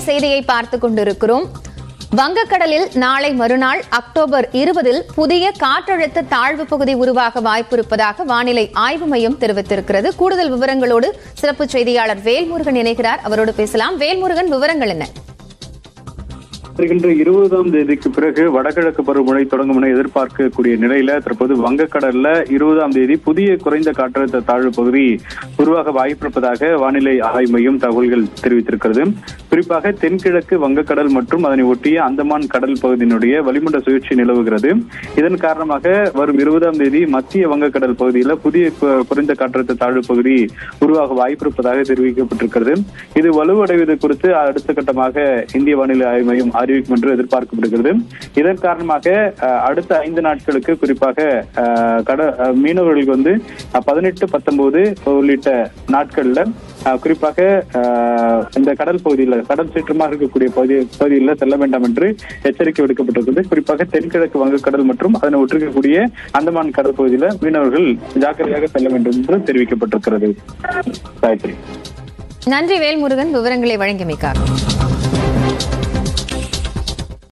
செய்தியை பார்த்துக் கொண்டிருக்கிறோம் வங்கக்கடலில் நாளை மறுநாள் அக்டோபர் இருபதில் புதிய காற்றழுத்த தாழ்வு பகுதி உருவாக வாய்ப்பிருப்பதாக வானிலை ஆய்வு மையம் தெரிவித்திருக்கிறது கூடுதல் விவரங்களோடு சிறப்பு செய்தியாளர் வேல்முருகன் இணைகிறார் அவரோடு பேசலாம் வேல்முருகன் விவரங்கள் என்ன வருகின்ற இருபதாம் தேதிக்கு பிறகு வடகிழக்கு பருவமழை தொடங்கும் என எதிர்பார்க்கக்கூடிய நிலையில தற்போது வங்கக்கடல்ல இருபதாம் தேதி புதிய குறைந்த காற்றழுத்த தாழ்வு பகுதி உருவாக வாய்ப்பிருப்பதாக வானிலை ஆய்வு மையம் தகவல்கள் தெரிவித்திருக்கிறது குறிப்பாக தென்கிழக்கு வங்கக்கடல் மற்றும் அதனை ஒட்டிய அந்தமான் கடல் பகுதியினுடைய வளிமண்டல சுழற்சி நிலவுகிறது இதன் காரணமாக வரும் இருபதாம் தேதி மத்திய வங்கக்கடல் பகுதியில் புதிய கு- குறைந்த காற்றழுத்த தாழ்வு பகுதி உருவாக வாய்ப்பிருப்பதாக தெரிவிக்கப்பட்டிருக்கிறது இது வலுவடைவது குறித்து அடுத்த கட்டமாக இந்திய வானிலை ஆய்வு மையம் அறிவிக்கும் என்று எதிர்பார்க்கப்படுகிறது இதன் காரணமாக அஹ், அடுத்த ஐந்து நாட்களுக்கு குறிப்பாக அஹ், கட அஹ், மீனவர்களுக்கு வந்து பதினெட்டு பத்தொன்பது உள்ளிட்ட நாட்கள்ல அஹ், குறிப்பாக அஹ், இந்த கடல் பகுதியில் கடல் சீற்றமாக இருக்கக்கூடிய பகுதி பகுதியில் செல்ல வேண்டாம் என்று எச்சரிக்கை விடுக்கப்பட்டிருக்கிறது குறிப்பாக தென்கிழக்கு வங்கக்கடல் மற்றும் அதனை ஒட்டிருக்கக்கூடிய அந்தமான் கடல் பகுதியில் மீனவர்கள் ஜாக்கிரதையாக செல்ல வேண்டும் என்று தெரிவிக்கப்பட்டிருக்கிறது காயத்ரி நன்றி வேல்முருகன் விவரங்களை வழங்கியமைக்காக